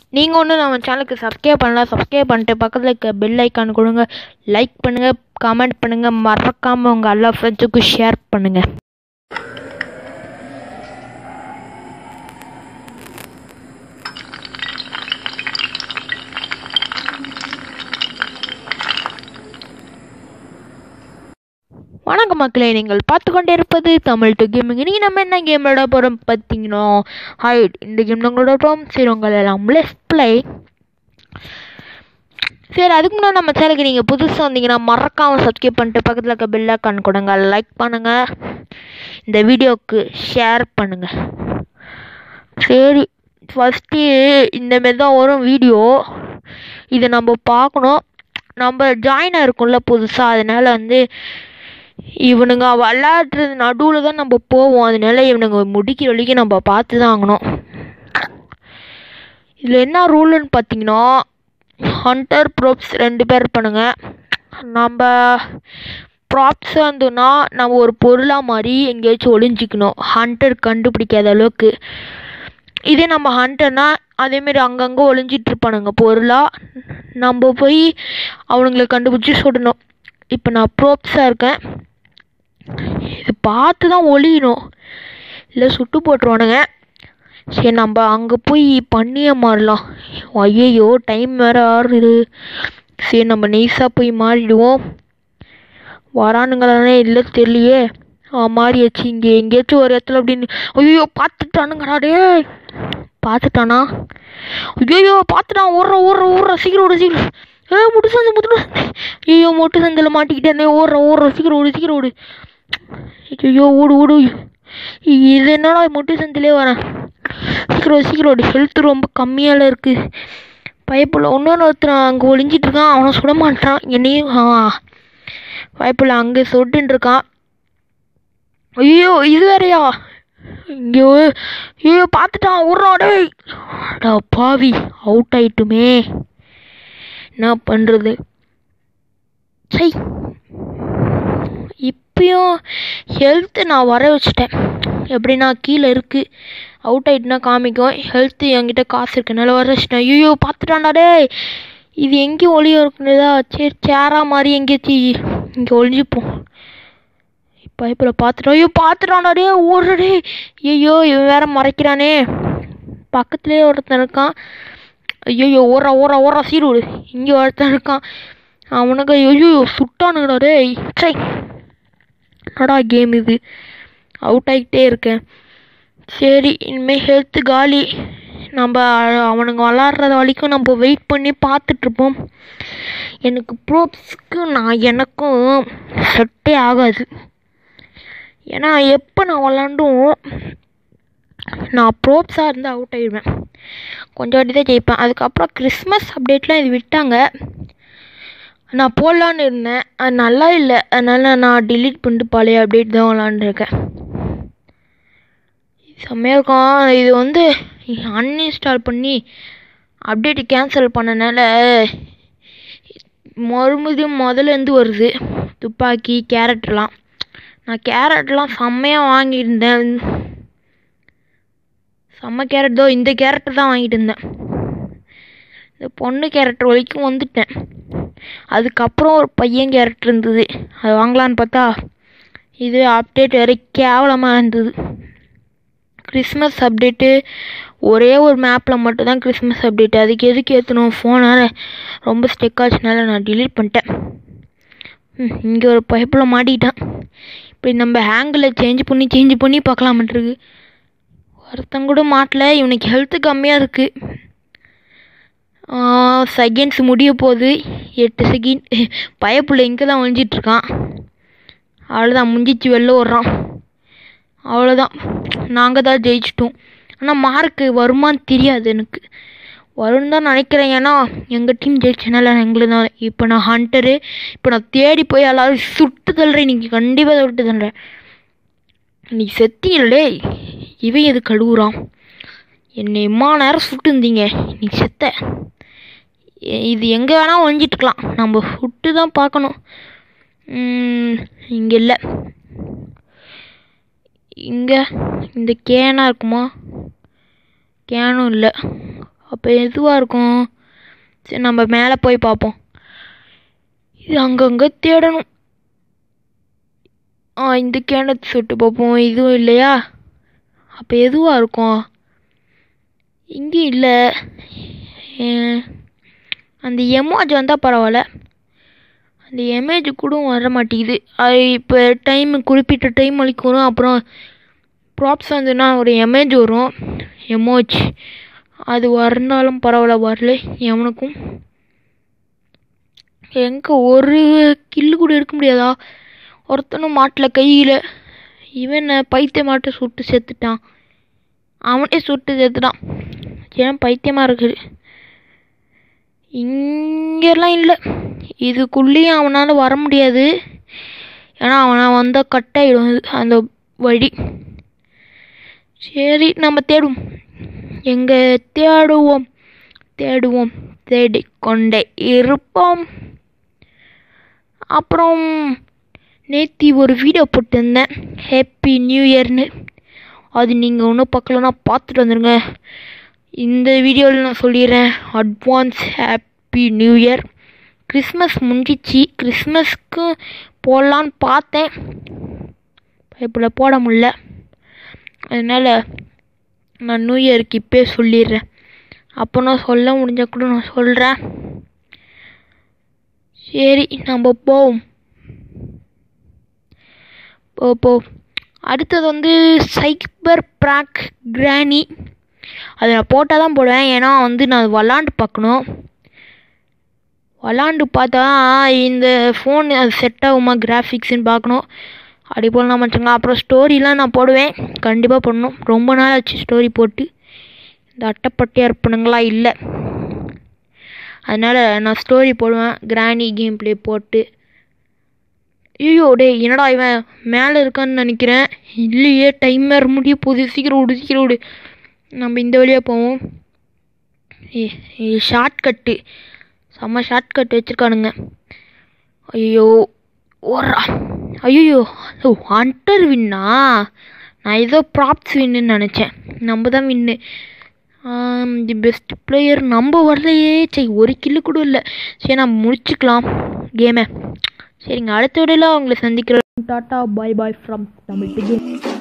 நீங்கள் ஒன்றும் நம்ம சேனலுக்கு சப்ஸ்கிரைப் பண்ணலாம் சப்ஸ்கிரைப் பண்ணிட்டு பக்கத்தில் இருக்க பெல் ஐக்கான் கொடுங்க லைக் பண்ணுங்கள் கமெண்ட் பண்ணுங்கள் மறக்காமல் உங்கள் எல்லா ஃப்ரெண்ட்ஸுக்கும் ஷேர் பண்ணுங்கள் வணக்கம் மக்களே நீங்கள் பார்த்து கொண்டே இருப்பது தமிழ் டு கேமிங் இன்றைக்கி நம்ம என்ன கேம் விளையாட போகிறோம் பார்த்தீங்கன்னா ஹைட் இந்த கேம் நம்மளோட போகிறோம் சரி உங்களை எல்லாம் லெஸ் ப்ளே சரி அதுக்கு முன்னாடி நம்ம சேனலுக்கு நீங்கள் புதுசாக வந்தீங்கன்னா மறக்காமல் சப்ஸ்கிரைப் பண்ணிட்டு பக்கத்தில் இருக்க பெல் ஐக்கான் கொடுங்க லைக் பண்ணுங்கள் இந்த வீடியோவுக்கு ஷேர் பண்ணுங்கள் சரி ஃபஸ்ட்டு இந்த மாரி தான் வரும் வீடியோ இதை நம்ம பார்க்கணும் நம்ம ஜாயின் ஆயிருக்கும்ல புதுசாக அதனால் வந்து இவனுங்க விளாடுறது நடுவில் தான் நம்ம போவோம் அதனால இவனுங்க முடிக்கிற வரைக்கும் நம்ம பார்த்து தான் ஆகணும் இதில் என்ன ரூல்னு பார்த்தீங்கன்னா ஹண்டர் ப்ரோப்ஸ் ரெண்டு பேர் இருப்பானுங்க நம்ம ப்ராப்ஸ் வந்துன்னா நம்ம ஒரு பொருளாக மாதிரி எங்கேயாச்சும் ஒளிஞ்சிக்கணும் ஹண்டர் கண்டுபிடிக்காத அளவுக்கு இதே நம்ம ஹண்டர்னா அதேமாரி அங்கங்கே ஒளிஞ்சிட்டு இருப்பானுங்க பொருளாக நம்ம போய் அவனுங்களை கண்டுபிடிச்சி சுடணும் இப்போ நான் ப்ரோப்ஸாக இருக்கேன் இது பார்த்து தான் ஒளியணும் இல்லை சுட்டு போட்டுருவானுங்க சரி நம்ம அங்கே போய் பண்ணிய மாறலாம் ஐயையோ டைம் வேறு ஆறுது சரி நம்ம நெய்ஸாக போய் மாறிடுவோம் வரானுங்களானே இல்லை தெரியலையே ஆ மாறியாச்சு இங்கே எங்கேயாச்சும் ஒரு இடத்துல அப்படின்னு ஐயோ பார்த்துட்டானுங்கடா டே பார்த்துட்டானா ஐயோ பார்த்துட்டான் ஓடுற ஓடுற ஓடுற சீக்கிரம் ஓடு சீக்கிரம் ஏ முட்டு சந்து முட்டு ஐயோ மொட்டு சந்தில் மாட்டிக்கிட்டேனே ஓடுற ஓடுற சீக்கிரம் ஓடு சீக்கிரம் ஓடு ஐயோ ஓடு ஓடு இது என்னடா மொட்டு சந்திலே வரேன் சீக்கிரம் சீக்கிரம் ஓடு ஹெல்த் ரொம்ப கம்மியால இருக்கு பயப்புள்ள இன்னொரு ஒருத்தன் அங்கே ஒளிஞ்சிட்டு இருக்கான் அவனை சுட மாட்டான் என்னையும் ஆ பயப்புள்ள அங்கே சொட்டுன்னு இருக்கான் ஐயோ இது வேறையா ஐயோ ஐயோ பார்த்துட்டான் ஓடுறான் டேய் அடா பாவி அவுட் ஆயிட்டுமே என்ன பண்ணுறது சை இப்பயும் ஹெல்த்து நான் வர வச்சிட்டேன் எப்படின்னா கீழே இருக்குது அவுட் ஆகிட்டுனா காமிக்கும் ஹெல்த்து என்கிட்ட காசு இருக்கனால வர வச்சிட்டேன் ஐயோ பார்த்துட்டான்டா டேய் இது எங்கேயும் ஒளியும் இருக்குன்னுதா சரி சேரா மாதிரி எங்கேயாச்சும் இங்கே ஒளிஞ்சுப்போம் பைப்பில் பார்த்துட்டோம் ஐயோ பார்த்துட்டான்டா டே ஓடுறடே ஐயோ இவன் வேற மறைக்கிறானே பக்கத்துலேயே ஒருத்தன் இருக்கான் ஐயோ ஓடுறா ஓடுறா ஓடுறா சீருடு இங்கே ஒருத்தன் இருக்கான் அவனுக்கு ஐயோ சுட்டானுங்கடா டேய் சை என்னடா கேம் இது அவுட் ஆகிட்டே இருக்கேன் சரி இனிமேல் ஹெல்த்து காலி நம்ம அவனுங்க விளாட்றது வரைக்கும் நம்ம வெயிட் பண்ணி பார்த்துட்ருப்போம் எனக்கு ப்ரோப்ஸ்க்கு நான் எனக்கும் செட்டே ஆகாது ஏன்னா எப்போ நான் விளாண்டும் நான் ப்ரோப்ஸாக இருந்து அவுட் ஆகிடுவேன் கொஞ்சம் வாட்டி தான் ஜெயிப்பேன் அதுக்கப்புறம் கிறிஸ்மஸ் அப்டேட்லாம் இது விட்டாங்க நான் போடலான்னு இருந்தேன் அது நல்லா இல்லை அதனால் நான் டிலீட் பண்ணிட்டு பழைய அப்டேட் தான் விளாண்டுருக்கேன் செம்மையாக இருக்கும் இது வந்து அன்இன்ஸ்டால் பண்ணி அப்டேட்டு கேன்சல் பண்ணனால மறுபடியும் முதலேருந்து வருது துப்பாக்கி கேரட்லாம் நான் கேரட்லாம் செம்மையாக வாங்கியிருந்தேன் செம்ம கேரட் தான் இந்த கேரட் தான் வாங்கிட்டு இருந்தேன் இந்த பொண்ணு கேரட் வரைக்கும் வந்துட்டேன் அதுக்கப்புறம் ஒரு பையன் கேரட் இருந்தது அது வாங்கலான்னு பார்த்தா இது அப்டேட் வேறு கேவலமாக இருந்தது கிறிஸ்மஸ் அப்டேட்டு ஒரே ஒரு மேப்பில் மட்டும்தான் கிறிஸ்மஸ் அப்டேட் அதுக்கு எதுக்கு ஏற்றணும் ஃபோனால் ரொம்ப ஸ்டெக் ஆச்சுனால நான் டிலீட் பண்ணிட்டேன் இங்கே ஒரு பைப்பில் மாட்டிக்கிட்டான் இப்படி நம்ம ஹேங்கில் சேஞ்ச் பண்ணி சேஞ்ச் பண்ணி பார்க்கலாமட்டுருக்கு ஒருத்தன் கூட மாட்டல இவனுக்கு ஹெல்த்து கம்மியாக இருக்குது செகண்ட்ஸ் முடிய போகுது எட்டு செகண்ட் பயப்புள்ள இங்கே தான் ஒழிஞ்சிட்ருக்கான் அவ்வளோதான் முடிஞ்சிச்சு வெளில ஓடுறான் அவ்வளோதான் நாங்கள் தான் ஜெயிச்சிட்டோம் ஆனால் மார்க்கு வருமான்னு தெரியாது எனக்கு வரும்னு தான் நினைக்கிறேன் ஏன்னா எங்கள் டீம் ஜெயிச்சனால எங்களுக்கு தான் இப்போ நான் ஹண்டரு இப்போ நான் தேடி போய் எல்லாரும் சுட்டு தள்ளுறேன் இன்றைக்கி கண்டிப்பாக சுட்டு தள்ளுறேன் நீ செத்தியில்லே இவன் எது கழுவுறான் என்னை இம்மா நேரம் சுட்டு இருந்தீங்க நீ செத்த இது எங்கே வேணால் ஒழிஞ்சிட்டுக்கலாம் நம்ம சுட்டு தான் பார்க்கணும் இங்கே இல்லை இங்கே இந்த கேனாக இருக்குமா கேனும் இல்லை அப்போ எதுவாக இருக்கும் சரி நம்ம மேலே போய் பார்ப்போம் இது அங்கங்கே தேடணும் ஆ இந்த கேண்டத்தை சுட்டு பார்ப்போம் இதுவும் இல்லையா அப்போ எதுவாக இருக்கும் இங்கேயும் இல்லை அஹ், அந்த எமோஜ் வந்தால் பரவாயில்ல அந்த எமேஜ் கூட வர மாட்டேங்குது அது இப்போ டைம் குறிப்பிட்ட டைம் வரைக்கும் வரும் அப்புறம் ப்ராப்ஸ் வந்துன்னா ஒரு எமேஜ் வரும் எமோஜ் அது வரனாலும் பரவாயில்ல வரல எவனுக்கும் எங்கே ஒரு கில்லு கூட எடுக்க முடியாதா ஒருத்தனும் மாட்டில் கையில் இவன் பைத்திய மாட்டை சுட்டு செத்துட்டான் அவனே சுட்டு செத்துட்டான் ஏன் பைத்தியமாக இருக்குது இங்கெல்லாம் இல்லை இதுக்குள்ளேயும் அவனால் வர முடியாது ஏன்னா அவனை வந்தால் கட் ஆகிடும் அது, அந்த வழி சரி நம்ம தேடுவோம் எங்கே தேடுவோம் தேடுவோம் தேடிக்கொண்டே இருப்போம் அப்புறம் நேத்தி ஒரு வீடியோ போட்டிருந்தேன் ஹாப்பி நியூ இயர்னு அது நீங்கள் ஒன்றும் பார்க்கலன்னா பார்த்துட்டு வந்துடுங்க இந்த வீடியோவில் நான் சொல்லிடுறேன் advance happy new year Christmas முடிஞ்சிச்சு கிறிஸ்மஸ்க்கு போடலான்னு பார்த்தேன் இப்போ போட முடில அதனால் நான் நியூ இயருக்கு இப்போயே சொல்லிடுறேன் அப்போ நான் சொல்ல முடிஞ்சால் கூட நான் சொல்கிறேன் சரி நம்ம போவோம் போ போ அடுத்தது வந்து சைபர் ப்ராக் கிரானி அதை நான் போட்டால் தான் போடுவேன் ஏன்னா வந்து நான் விளாண்டு பார்க்கணும் விளாண்டு பார்த்தா இந்த ஃபோன் அது செட் ஆகுமா கிராஃபிக்ஸ்னு பார்க்கணும் அப்படி போடலாம் வச்சுங்க அப்புறம் ஸ்டோரிலாம் நான் போடுவேன் கண்டிப்பாக பண்ணணும் ரொம்ப நாள் ஆச்சு ஸ்டோரி போட்டு இந்த அட்டைப்பட்டியாக இருப்பணுங்களா இல்லை அதனால் நான் ஸ்டோரி போடுவேன் கிராணி கேம் ப்ளே போட்டு ஐயோ டேய் என்னடா இவன் மேலே இருக்கான்னு நினைக்கிறேன் இல்லையே டைமர் முடிய போகுது சீக்கிரம் விடு சீக்கிரம் விடு நம்ம இந்த வழியாக போவோம் ஷார்ட்கட்டு செம்ம ஷார்ட்கட் வச்சுருக்கானுங்க ஐயோ ஓரா ஐயோ ஓ ஹண்டர் வின்னா நான் ஏதோ ப்ராப்ஸ் வின்னு நினச்சேன் நம்ம தான் வின்னு தி பெஸ்ட் பிளேயர் நம்ம வரலையே சரி ஒரு கில்லு கூட இல்லை சரி நம்ம முடிச்சுக்கலாம் கேமை சரிங்க அடுத்த வீடியோவில் உங்களை சந்திக்கிறோம் டாட்டா பாய் பாய் ஃப்ரம் தமிழ்